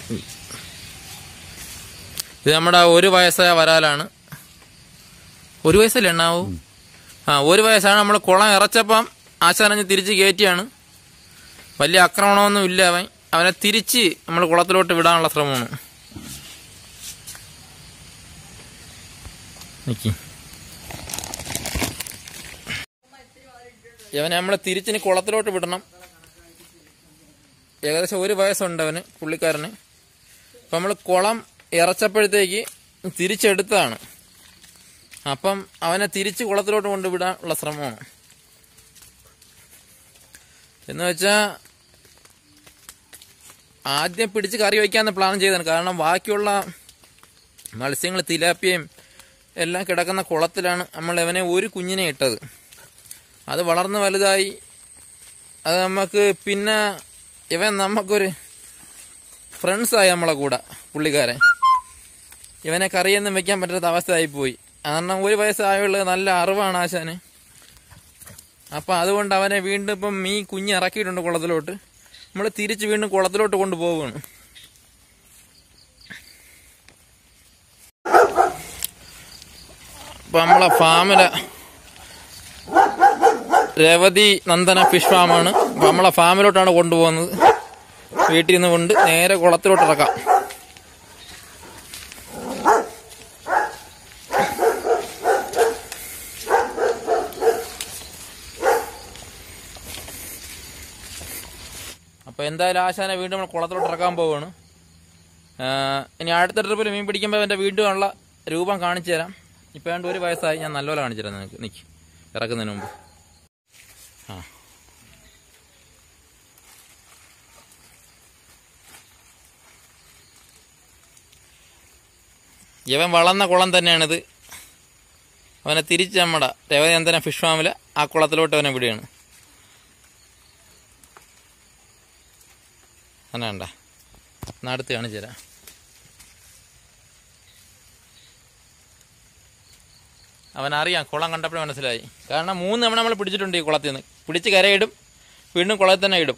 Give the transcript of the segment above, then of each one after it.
ഇത് നമ്മുടെ ഒരു വയസ്സായ വരാലാണ് ഒരു വയസ്സല്ലേ എണ്ണാവൂ ആ ഒരു വയസ്സാണ് നമ്മൾ കുളം ഇറച്ചപ്പം ആശാനഞ്ഞ് തിരിച്ച് കയറ്റിയാണ് വലിയ ആക്രമണമൊന്നും ഇല്ല അവൻ അവനെ തിരിച്ച് നമ്മൾ കുളത്തിലോട്ട് വിടാനുള്ള ശ്രമമാണ് നിക്കി ഇവനെ നമ്മൾ തിരിച്ചിന് കുളത്തിലോട്ട് വിടണം ഏകദേശം ഒരു വയസ്സുണ്ട് അവന് പുള്ളിക്കാരന് അപ്പം നമ്മൾ കുളം ഇറച്ചപ്പോഴത്തേക്ക് തിരിച്ചെടുത്തതാണ് അപ്പം അവനെ തിരിച്ച് കുളത്തിലോട്ട് കൊണ്ടുവിടാനുള്ള ശ്രമമാണ് എന്ന് വെച്ചാ ആദ്യം പിടിച്ച് കറി വയ്ക്കാന്ന് പ്ലാൻ ചെയ്തതാണ് കാരണം ബാക്കിയുള്ള മത്സ്യങ്ങൾ തിലാപ്പിയും എല്ലാം കിടക്കുന്ന കുളത്തിലാണ് നമ്മൾ ഇവനെ ഒരു കുഞ്ഞിനെ ഇട്ടത് അത് വളർന്ന് വലുതായി അത് നമുക്ക് പിന്നെ ഇവൻ നമുക്കൊരു ഫ്രണ്ട്സായി നമ്മളെ കൂടെ പുള്ളിക്കാരൻ ഇവനെ കറിയൊന്നും വെക്കാൻ പറ്റാത്ത അവസ്ഥയായി പോയി കാരണം ഒരു വയസ്സായുള്ള നല്ല അറിവാണ് ആശാന് അപ്പൊ അതുകൊണ്ട് അവനെ വീണ്ടും ഇപ്പം ഈ കുഞ്ഞ് ഇറക്കിയിട്ടുണ്ട് കുളത്തിലോട്ട് നമ്മൾ തിരിച്ച് വീണ്ടും കുളത്തിലോട്ട് കൊണ്ടുപോവുകയാണ് അപ്പൊ നമ്മളെ ഫാമിലെ രവതി നന്ദന ഫിഷ് ഫാമാണ് അപ്പൊ നമ്മളെ ഫാമിലോട്ടാണ് കൊണ്ടുപോകുന്നത് വീട്ടിൽ നിന്ന് കൊണ്ട് നേരെ കുളത്തിലോട്ട് ഇറക്കാം അപ്പൊ എന്തായാലും ആശാനെ വീണ്ടും നമ്മൾ കുളത്തിലോട്ട് ഇറക്കാൻ പോവുകയാണ് ആ, ഇനി അടുത്ത ട്രിപ്പിൽ മീൻ പിടിക്കുമ്പോൾ എൻ്റെ വീണ്ടും ഉള്ള രൂപം കാണിച്ചു തരാം ഇപ്പൊ ഏതാണ്ട് ഒരു വയസ്സായി ഞാൻ നല്ലപോലെ കാണിച്ചു തരാം നിനക്ക് നിക്ക് ഇറക്കുന്നതിന് മുമ്പ് ആ ഇവൻ വളർന്ന കുളം തന്നെയാണിത് അവനെ തിരിച്ച് നമ്മുടെ രവനന്ദന ഫിഷ് ഫാമില് ആ കുളത്തിലോട്ട് അവനെ വിടുകയാണ് അങ്ങനെ വേണ്ട എന്നാ അടുത്ത് കാണിച്ചു തരാം അവനറിയാം കുളം കണ്ടപ്പോഴേ മനസ്സിലായി കാരണം മൂന്ന് തവണ നമ്മൾ പിടിച്ചിട്ടുണ്ട് ഈ കുളത്തിൽ നിന്ന് പിടിച്ച് കരയിടും വീണ്ടും കുളത്തിൽ തന്നെ ഇടും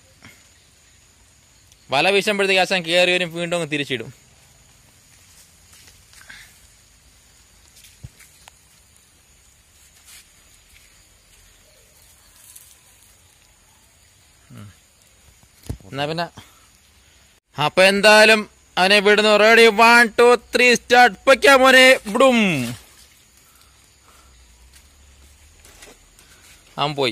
വല വീശുമ്പോഴത്തേക്ക് ആശാൻ കയറി വരും വീണ്ടും അങ്ങ് തിരിച്ചിടും ഉം. എന്നാ പിന്നെ അപ്പൊ എന്തായാലും അവനെ വിടുന്നു ready one two three start പൊയ്ക്കാ മോനെ വിടും അവൻ പോയി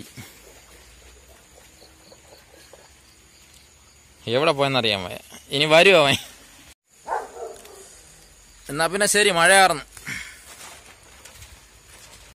എവിടെ പോയെന്നറിയാൻ പോയ ഇനി വരുമോ അവൻ എന്നാ പിന്നെ ശരി മഴ കാരണം